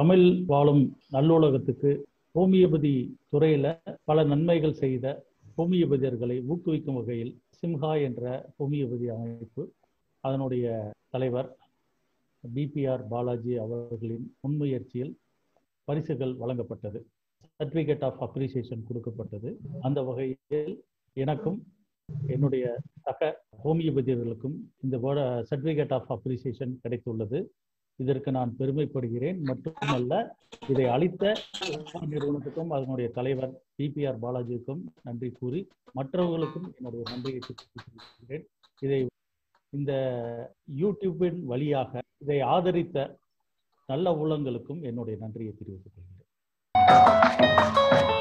தமிழ் வாழும் நல்லுலகத்துக்கு ஹோமியோபதி துறையில பல நன்மைகள் செய்த ஹோமியோபதியர்களை ஊக்குவிக்கும் வகையில் சிம்ஹா என்ற ஹோமியோபதி அமைப்பு அதனுடைய தலைவர் பிபிஆர் பாலாஜி அவர்களின் முன்முயற்சியில் பரிசுகள் வழங்கப்பட்டது சர்டிபிகேட் ஆஃப் அப்ரிசியேஷன் கொடுக்கப்பட்டது அந்த வகையில் எனக்கும் என்னுடைய சக ஹோமியோபதியர்களுக்கும் இந்த சர்டிபிகேட் ஆஃப் அப்ரிசியேஷன் கிடைத்துள்ளது இதற்கு நான் பெருமைப்படுகிறேன் மட்டுமல்ல இதை அளித்த நிறுவனத்துக்கும் அதனுடைய தலைவர் பிபிஆர் பாலாஜிக்கும் நன்றி கூறி மற்றவர்களுக்கும் என்னுடைய நன்றியை தெரிவிக்கிறேன் இதை இந்த யூடியூபின் வழியாக இதை ஆதரித்த நல்ல உள்ளங்களுக்கும் என்னுடைய நன்றியை தெரிவித்துக் கொள்கிறேன்